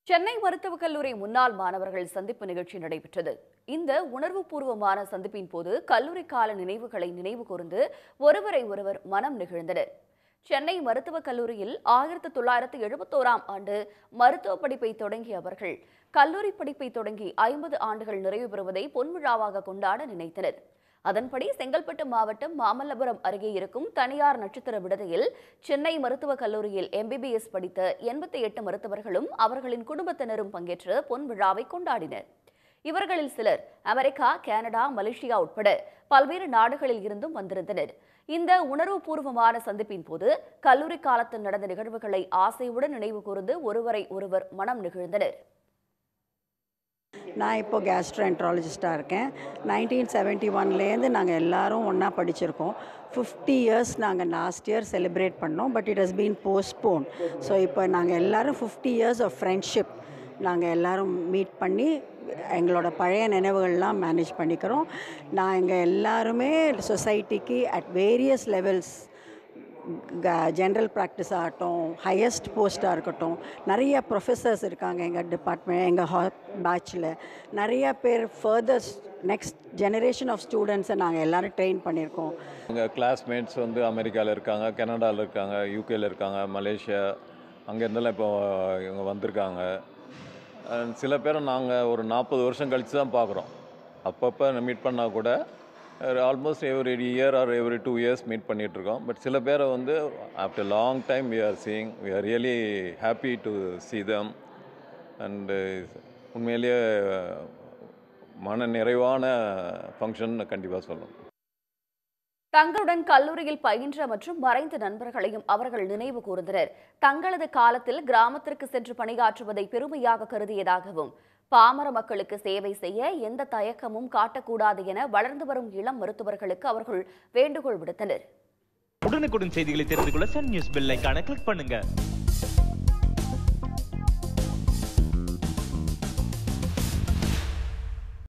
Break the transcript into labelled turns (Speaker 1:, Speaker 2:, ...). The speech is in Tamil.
Speaker 1: சென்னை மருத்துவக் கல்லூரி முன்னாள் மாணவர்கள் சந்திப்பு நிகழ்ச்சி நடைபெற்றது இந்த உணர்வுபூர்வமான சந்திப்பின் போது கல்லூரி கால நினைவுகளை நினைவு கூர்ந்து ஒருவரை ஒருவர் மனம் நெகிழ்ந்தனர் சென்னை மருத்துவக் கல்லூரியில் ஆயிரத்து தொள்ளாயிரத்து எழுபத்தோராம் ஆண்டு மருத்துவ படிப்பை தொடங்கிய அவர்கள் கல்லூரி படிப்பை தொடங்கி ஐம்பது ஆண்டுகள் நிறைவு பெறுவதை பொன்விழாவாக கொண்டாட நினைத்தனர் அதன்படி செங்கல்பட்டு மாவட்டம் மாமல்லபுரம் அருகே இருக்கும் தனியார் நட்சத்திர விடுதியில் சென்னை மருத்துவக் கல்லூரியில் எம்பிபிஎஸ் படித்த எண்பத்தி எட்டு மருத்துவர்களும் அவர்களின் குடும்பத்தினரும் பங்கேற்று பொன் விழாவை கொண்டாடினர் இவர்களில் சிலர் அமெரிக்கா கனடா மலேசியா உட்பட பல்வேறு நாடுகளில் இருந்தும் வந்திருந்தனர் இந்த உணர்வுபூர்வமான சந்திப்பின் போது கல்லூரி காலத்தில் நடந்த நிகழ்வுகளை ஆசையுடன் நினைவு கூர்ந்து ஒருவரை ஒருவர் மனம் நெகிழ்ந்தனர்
Speaker 2: நான் இப்போ கேஸ்ட்ரோஎன்ட்ராலஜிஸ்ட்டாக இருக்கேன் நைன்டீன் செவன்ட்டி ஒன்லேருந்து நாங்கள் எல்லாரும் ஒன்றா படிச்சிருக்கோம் ஃபிஃப்டி இயர்ஸ் நாங்கள் லாஸ்ட் இயர் செலிப்ரேட் பண்ணோம் but it has been postpone so இப்போ நாங்கள் எல்லாரும் ஃபிஃப்டி இயர்ஸ் ஆஃப் ஃப்ரெண்ட்ஷிப் நாங்கள் எல்லாரும் மீட் பண்ணி எங்களோட பழைய நினைவுகள்லாம் மேனேஜ் பண்ணிக்கிறோம் நான் எங்கள் எல்லாருமே சொசைட்டிக்கு at various levels general practice ஆகட்டும் ஹையஸ்ட் போஸ்ட்டாக இருக்கட்டும் நிறைய ப்ரொஃபஸர்ஸ் இருக்காங்க எங்கள் டிபார்ட்மெண்ட் எங்கள் ஹா பேட்சில் நிறைய பேர் ஃபர்தர் நெக்ஸ்ட் ஜெனரேஷன் ஆஃப் ஸ்டூடெண்ட்ஸை நாங்கள் எல்லோரும் ட்ரெயின் பண்ணியிருக்கோம்
Speaker 3: எங்கள் கிளாஸ்மேட்ஸ் வந்து அமெரிக்காவில் இருக்காங்க கனடாவில் இருக்காங்க யூகேல இருக்காங்க மலேசியா அங்கேருந்தெல்லாம் இப்போ இவங்க வந்திருக்காங்க And சில பேரை நாங்கள் ஒரு நாற்பது வருஷம் கழித்து தான் பார்க்குறோம் அப்பப்போ மீட் பண்ணால் கூட almost every year or every two years meet பண்ணிகிட்ருக்கோம் பட் சில பேரை வந்து after long time we are seeing we are really happy to see them and உண்மையிலேயே மன நிறைவான ஃபங்க்ஷன் கண்டிப்பாக சொல்லணும்
Speaker 1: தங்களுடன் கல்லூரியில் பயின்ற மற்றும் மறைந்த நண்பர்களையும் அவர்கள் நினைவு கூர்ந்தனர் தங்களது காலத்தில் கிராமத்திற்கு சென்று பணியாற்றுவதை பெருமையாக கருதியதாகவும் பாமர மக்களுக்கு சேவை செய்ய எந்த தயக்கமும் காட்டக்கூடாது என வளர்ந்து வரும் இளம் மருத்துவர்களுக்கு அவர்கள் வேண்டுகோள் விடுத்தனர்
Speaker 4: உடனுக்குடன் செய்திகளை தெரிந்து கொள்ள சன் நியூஸ் பெல் ஐகானை கிளிக் பண்ணுங்க